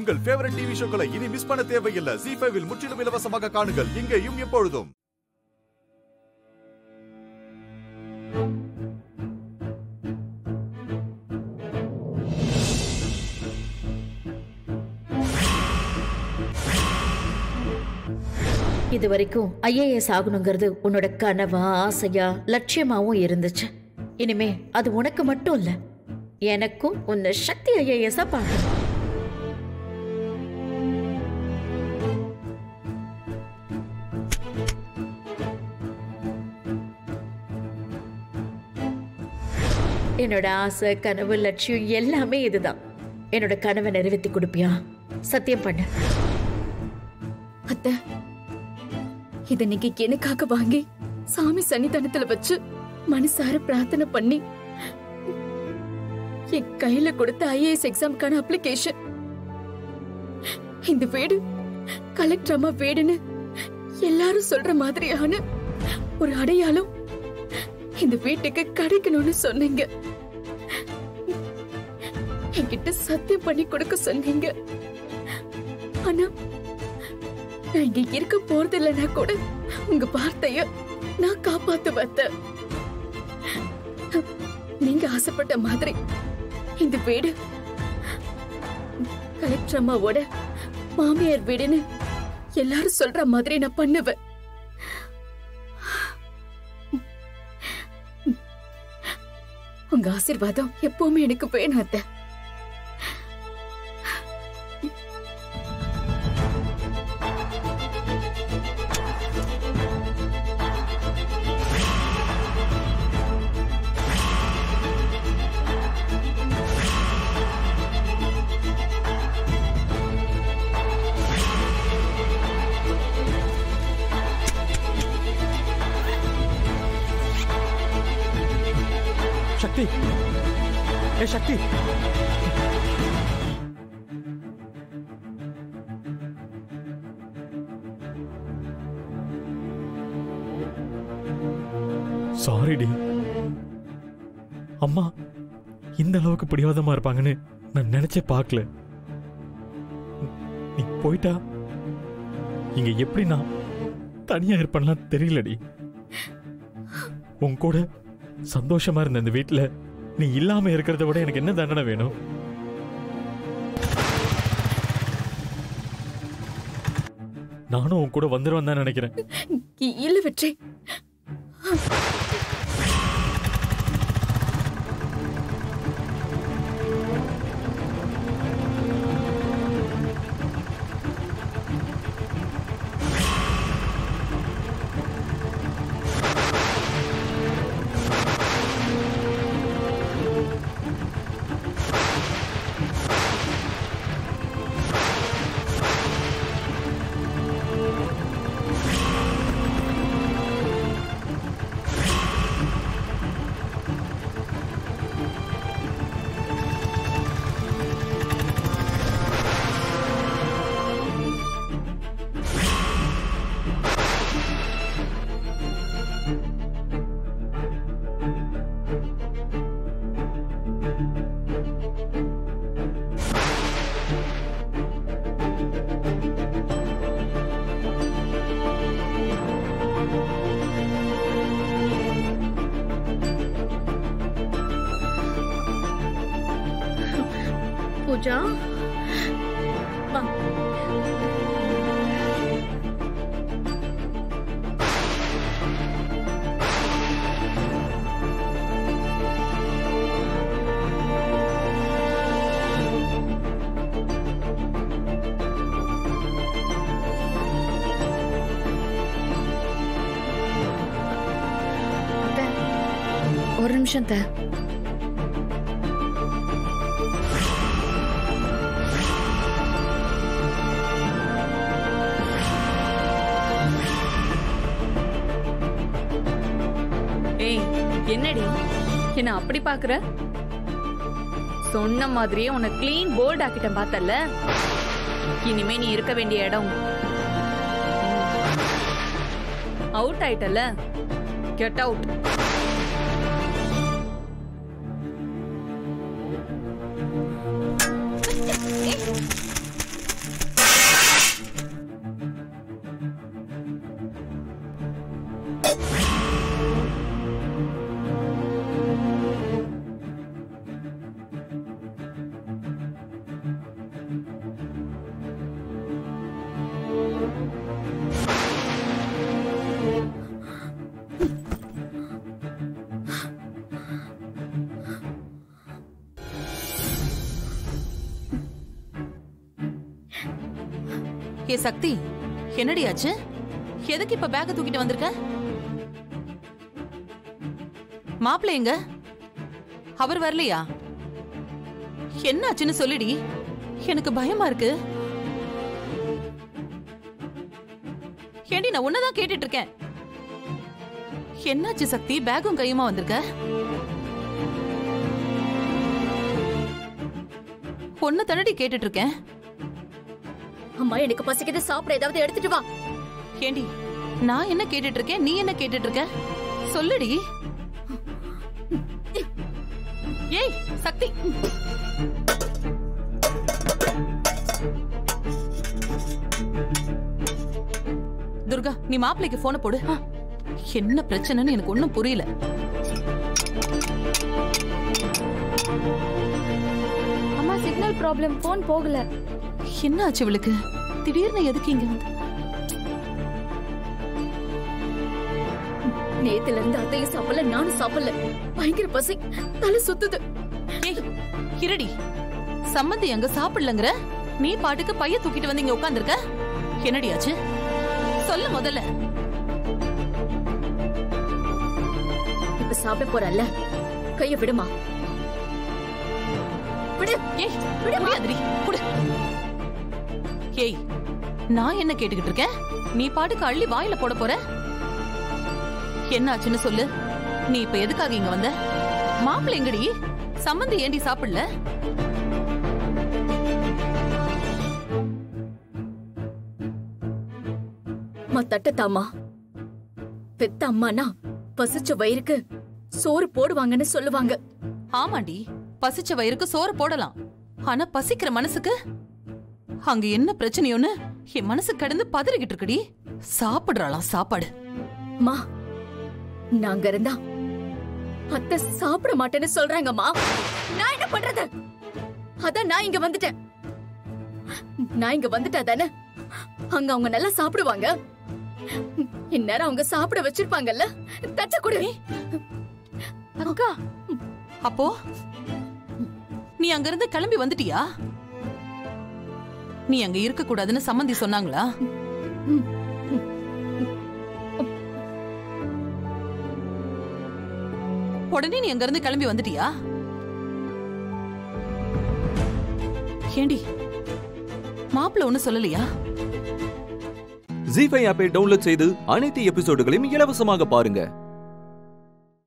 உங்கள் favourite TV ஷோக்களை இனி miss பண்ண தேவையில்லை ஜி ஃபைவில் முற்றிலும் இலவசமாக காணுங்கள் இங்கேயும் எப்பொழுதும் இது வரைக்கும் ஐஏஎஸ் ஆகணுங்கிறது உன்னோட கனவா ஆசையா லட்சியமாவும் இருந்துச்சு இனிமே அது உனக்கு மட்டும் இல்ல எனக்கும் உன்னை சக்தி ஐஏஎஸ்ஸா பார்க்கணும் என்னோட ஆசை கனவு லட்சியம் எல்லாமே இதுதான் என்னோட கனவை நிறைவேற்றி கொடுப்பியா சத்தியம் பண்ணு அத்தை இத நீங்க எனக்காக வாங்கி சாமி சன்னிதானத்துல வச்சு மனசார பிரார்த்தனை பண்ணி என் கையில கொடுத்த ஐஏஎஸ் எக்ஸாமுக்கான அப்ளிகேஷன் இந்த வீடு கலெக்டர் அம்மா வீடுன்னு எல்லாரும் சொல்ற மாதிரியான ஒரு அடையாளம் இந்த வீட்டுக்கு கிடைக்கணும்னு சொன்னீங்க என்கிட்ட சத்தியம் பண்ணி கொடுக்க சொன்னீங்க ஆனா நான் இங்க இருக்க போறது இல்லைன்னா கூட உங்க வார்த்தைய நான் காப்பாத்து வந்த நீங்க ஆசைப்பட்ட மாதிரி இந்த வீடு கலெக்டர் அம்மாவோட மாமியார் வீடுன்னு எல்லாரும் சொல்ற மாதிரி நான் பண்ணுவேன் உங்க ஆசீர்வாதம் எப்பவுமே எனக்கு வேணும் அத்தை சக்தி ஏ சக்தி சாரிடி அம்மா இந்த அளவுக்கு பிடிவாதமா இருப்பாங்கன்னு நான் நினைச்சே பார்க்கல நீ போயிட்டா இங்க எப்படி நான் தனியா இருப்பேன்லாம் தெரியலடி உன் கூட சந்தோஷமா இருந்த இந்த வீட்ல நீ இல்லாம இருக்கிறத விட எனக்கு என்ன தண்டனை வேணும் நானும் உன் கூட வந்துருவேன் தான் நினைக்கிறேன் இ- இல்ல வெற்றி பூஜா வா. ஒரு நிமிஷம் த ஏய் என்னடி என்ன அப்படி பாக்குற சொன்ன மாதிரியே உன்னை க்ளீன் போல்ட் ஆக்கிட்டேன் பார்த்தல இனிமே நீ இருக்க வேண்டிய இடம் அவுட் ஆயிட்டல கெட் அவுட் ஏ சக்தி என்னடி ஆச்சு எதுக்கு இப்ப பேக்க தூக்கிட்டு வந்திருக்க மாப்பிள்ளை எங்க அவர் வரலையா என்னாச்சுன்னு சொல்லிடி எனக்கு பயமா இருக்கு ஏண்டி நான் உன்னதான் கேட்டுட்டு இருக்கேன் என்னாச்சு சக்தி பேக்கும் கையுமா வந்திருக்க பொண்ணு தடடி கேட்டுட்டு இருக்கேன் அம்மா எனக்கு பசிக்குது சாப்பிட ஏதாவது எடுத்துட்டு வா ஏண்டி நான் என்ன கேட்டுட்டு இருக்கேன் நீ என்ன கேட்டுட்டு இருக்க சொல்லுடி ஏய் சக்தி துர்கா நீ மாப்பிள்ளைக்கு போன போடு என்ன பிரச்சனைன்னு எனக்கு ஒண்ணும் புரியல அம்மா சிக்னல் ப்ராப்ளம் ஃபோன் போகல என்ன ஆச்சு இவளுக்கு திடீர்னு எதுக்கு இங்க வந்து நேத்துல இருந்து அத்தையும் சாப்பிடல நானும் சாப்பிடல பயங்கர பசி தலை சுத்துது ஏய் கிரடி சம்மந்தி அங்க சாப்பிடலங்கிற நீ பாட்டுக்கு பைய தூக்கிட்டு வந்து இங்க உட்கார்ந்திருக்க என்னடி ஆச்சு சொல்ல முதல்ல இப்ப சாப்பிட போறல்ல கைய விடுமா விடு ஏய் முடியாதுடி குடு ஏய் நான் என்ன கேட்டுக்கிட்டு இருக்கேன் நீ பாட்டுக்கு அள்ளி வாயில போட போற என்ன ஆச்சுன்னு சொல்லு நீ இப்ப எதுக்காக இங்க வந்த மாப்பிள்ளை எங்கடி சம்மந்தி ஏண்டி சாப்பிடல அம்மா தட்டத்தாமா பெத்த அம்மானா பசிச்ச வயிறுக்கு சோறு போடுவாங்கன்னு சொல்லுவாங்க ஆமாண்டி பசிச்ச வயிறுக்கு சோறு போடலாம் ஆனா பசிக்கிற மனசுக்கு அங்க என்ன பிரச்சனையோன்னு என் மனசு கடந்து பதறிக்கிட்டு இருக்குடி சாப்பிடுறாளாம் சாப்பாடு மா நாங்க இருந்தா அத்தை சாப்பிட மாட்டேன்னு சொல்றாங்கம்மா நான் என்ன பண்றது அதான் நான் இங்க வந்துட்டேன் நான் இங்க வந்துட்டா தானே அங்க அவங்க நல்லா சாப்பிடுவாங்க இந்நேரம் அவங்க சாப்பிட வச்சிருப்பாங்கல்ல தச்ச கொடு அக்கா அப்போ நீ அங்க இருந்து கிளம்பி வந்துட்டியா நீ அங்க இருக்க கூடாதுன்னு சம்மந்தி சொன்னாங்களா உடனே நீ அங்க இருந்து கிளம்பி வந்துட்டியா ஏண்டி மாப்பிள்ள ஒண்ணு சொல்லலையா ஜி ஃபைவ் ஆப்பை டவுன்லோட் செய்து அனைத்து எபிசோடுகளையும் இலவசமாக பாருங்க